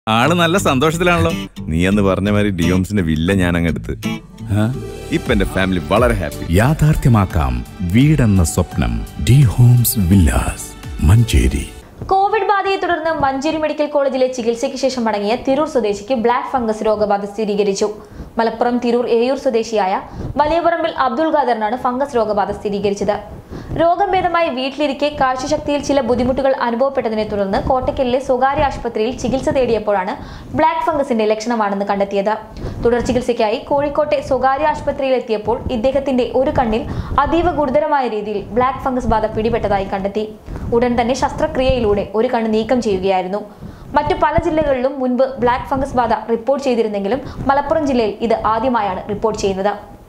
ആള് നല്ല സന്തോഷത്തിലാണല്ലോ നീ എന്ന് പറഞ്ഞ മാതിരി ഡിയോംസിന്റെ വില്ല ഞാൻ അങ്ങെടുത്ത് ആ? ഇപ്പൊ എന്റെ ഫാമിലി വളരെ ഹാപ്പി യാഥാർത്ഥ്യമാക്കാം വീടെന്ന സ്വപ്നം D homes villas Manjeri covid ബാധയെ തുടർന്ന് മഞ്ചേരി മെഡിക്കൽ കോളേജിലെ ചികിത്സയ്ക്ക് ശേഷം മടങ്ങിയ തിരൂർ സ്വദേശിക്ക് ബ്ലാക്ക് ഫംഗസ് രോഗബാധ സ്ഥിരീകരിച്ചു മലപ്പുറം തിരൂർ ഏയൂർ സ്വദേശിയായ വലിയപറമ്പിൽ അബ്ദുൾ ഖാദറിനാണ് ഫംഗസ് രോഗബാധ സ്ഥിരീകരിച്ചത് രോഗം ഭേദമായി വീട്ടിലിരിക്കെ കാഴ്ചശക്തിയിൽ ചില ബുദ്ധിമുട്ടുകൾ അനുഭവപ്പെട്ടതിനെ തുടർന്ന് കോട്ടയ്ക്കലിലെ സ്വകാര്യ ആശുപത്രിയിൽ ചികിത്സ തേടിയപ്പോഴാണ് ബ്ലാക്ക് ഫംഗസിന്റെ ലക്ഷണമാണെന്ന് കണ്ടെത്തിയത് തുടർ ചികിത്സയ്ക്കായി കോഴിക്കോട്ടെ സ്വകാര്യ ആശുപത്രിയിൽ എത്തിയപ്പോൾ ഇദ്ദേഹത്തിന്റെ ഒരു കണ്ണിൽ അതീവ ഗുരുതരമായ രീതിയിൽ ബ്ലാക്ക് ഫംഗസ് ബാധ പിടിപെട്ടതായി കണ്ടെത്തി ഉടൻ തന്നെ ശസ്ത്രക്രിയയിലൂടെ ഒരു കണ്ണ് നീക്കം ചെയ്യുകയായിരുന്നു മറ്റു പല ജില്ലകളിലും മുൻപ് ബ്ലാക്ക് ഫംഗസ് ബാധ റിപ്പോർട്ട് ചെയ്തിരുന്നെങ്കിലും മലപ്പുറം ജില്ലയിൽ ഇത് ആദ്യമായാണ് റിപ്പോർട്ട് ചെയ്യുന്നത്